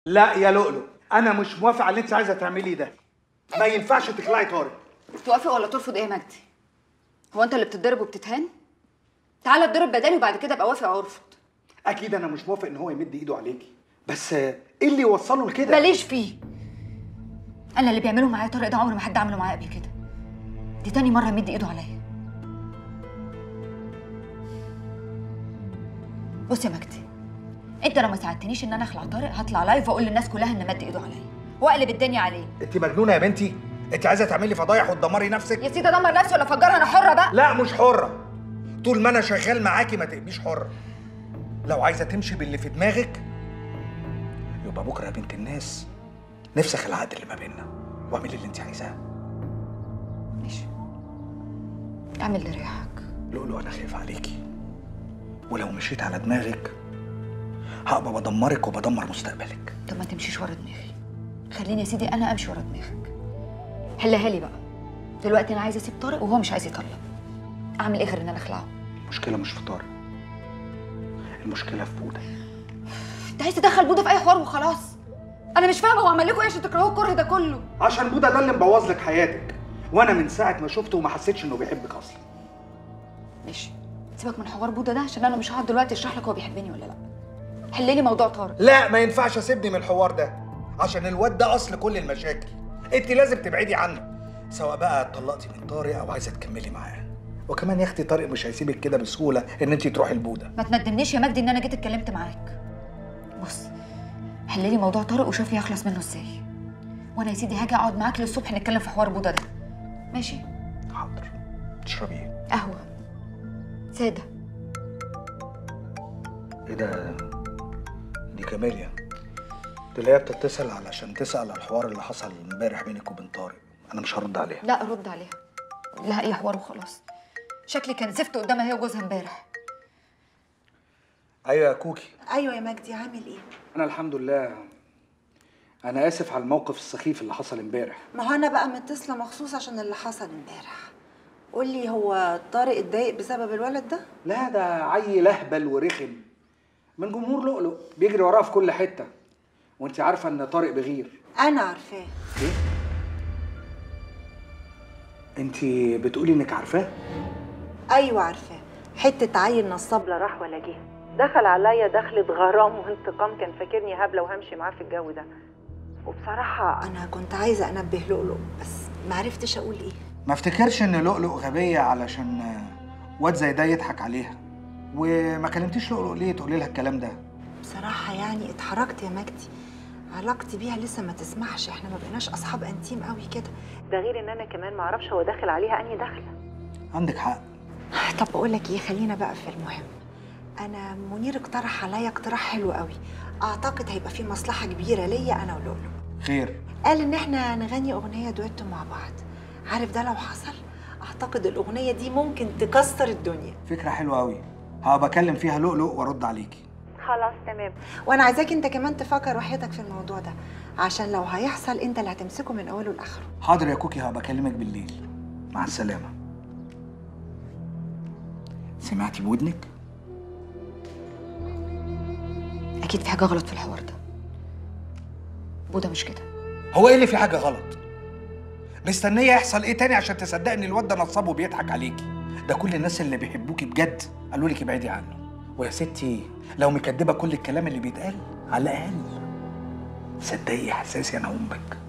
لا يا لؤلؤ انا مش موافق على اللي انت عايزه تعمليه ده ما ينفعش تخلعي طارق توافق ولا ترفض ايه يا مجدي هو انت اللي بتتضرب وبتتهان تعالى اتضرب بدالي وبعد كده ابقى وافق او ارفض اكيد انا مش موافق ان هو يمد ايده عليكي بس آه، ايه اللي يوصله لكده ماليش فيه انا اللي بيعملوا معايا طارق ده عمر ما حد عمله معايا قبل كده دي تاني مره يمد ايده عليا بص يا مجدي انت لو ما ساعدتنيش ان انا اخلع طارق هطلع لايف واقول للناس كلها ان مد ايده عليا واقلب الدنيا عليه انت مجنونه يا بنتي انت عايزه تعملي فضايح وتدمري نفسك يا سيدي ادمر نفسي ولا افجرها انا حره بقى لا مش حره طول ما انا شغال معاكي ما تبقيش حره لو عايزه تمشي باللي في دماغك يبقى بكره يا بنت الناس نفسخ العقد اللي ما بيننا واعملي اللي انت عايزاه ماشي اعمل اللي يريحك لؤلؤ انا خايف عليكي ولو مشيت على دماغك هبقى بدمرك وبدمر مستقبلك طب ما تمشيش ورا دماغي خليني يا سيدي انا امشي ورا دماغك حلها لي بقى دلوقتي انا عايزه اسيب طارق وهو مش عايز يطلق اعمل ايه غير ان انا اخلعه المشكله مش في طارق المشكله في بوده انت عايز تدخل بوده في اي حوار وخلاص انا مش فاهمه هو عمل لكم ايه عشان تكرهوه الكره ده كله عشان بوده ده اللي مبوظ لك حياتك وانا من ساعه ما شفته وما حسيتش انه بيحبك اصلا ماشي سيبك من حوار بوده ده عشان انا مش هقعد دلوقتي اشرح لك هو بيحبني ولا لا حل لي موضوع طارق لا ما ينفعش اسيبني من الحوار ده عشان الواد ده اصل كل المشاكل انت لازم تبعدي عنه سواء بقى اتطلقتي من طارق او عايزه تكملي معاه وكمان يا اختي طارق مش هيسيبك كده بسهوله ان انت تروحي البوده ما تندمنيش يا مجدي ان انا جيت اتكلمت معاك بص حل لي موضوع طارق وشوف يخلص منه ازاي وانا يا سيدي هاجي اقعد معاك للصبح نتكلم في حوار بوده ده ماشي حاضر تشربي ايه قهوه ساده ايه ده دي كاميليا دي اللي هي بتتصل علشان تسال على الحوار اللي حصل امبارح بينك وبين طارق انا مش هرد عليها لا رد عليها قول لها اي حوار وخلاص شكلي كان زفت قدامها هي وجوزها امبارح ايوه يا كوكي ايوه يا مجدي عامل ايه انا الحمد لله انا اسف على الموقف السخيف اللي حصل امبارح ما هو انا بقى متصله مخصوص عشان اللي حصل امبارح قولي هو طارق اتضايق بسبب الولد ده لا ده عيل اهبل ورخم من جمهور لؤلؤ بيجري وراه في كل حته وانت عارفه ان طارق بغير انا عارفاه ايه انت بتقولي انك عارفاه ايوه عارفاه حته عيل نصاب لا راح ولا جه دخل عليا دخلة غرام وانتقام كان فاكرني هبله وهمشي معاه في الجو ده وبصراحه انا كنت عايزه انبه لؤلؤ بس ما عرفتش اقول ايه ما افتكرش ان لؤلؤ غبيه علشان واد زي ده يضحك عليها وما كلمتيش لؤلؤ ليه تقولي لها الكلام ده بصراحه يعني اتحركت يا مجدي علاقتي بيها لسه ما تسمحش احنا ما بقيناش اصحاب انتيم قوي كده ده غير ان انا كمان ما اعرفش هو داخل عليها انهي دخله عندك حق طب بقول لك ايه خلينا بقى في المهم انا منير اقترح عليا اقتراح حلو قوي اعتقد هيبقى فيه مصلحه كبيره ليا انا ولولو خير قال ان احنا نغني اغنيه دويتو مع بعض عارف ده لو حصل اعتقد الاغنيه دي ممكن تكسر الدنيا فكره حلوه قوي هبقى اكلم فيها لؤلؤ وارد عليكي خلاص تمام وانا عايزاك انت كمان تفكر وحياتك في الموضوع ده عشان لو هيحصل انت اللي هتمسكه من اوله لاخره حاضر يا كوكي هبقى اكلمك بالليل مع السلامه سمعتي بودنك اكيد في حاجه غلط في الحوار ده بوده مش كده هو ايه اللي في حاجه غلط مستنيه يحصل ايه تاني عشان تصدقي ان الواد ده نصاب وبيضحك عليكي ده كل الناس اللي بيحبوكي بجد قالوا لك ابعدي عنه ويا ستي لو مكدبه كل الكلام اللي بيتقال على الاقل صدقي احساسي انا امك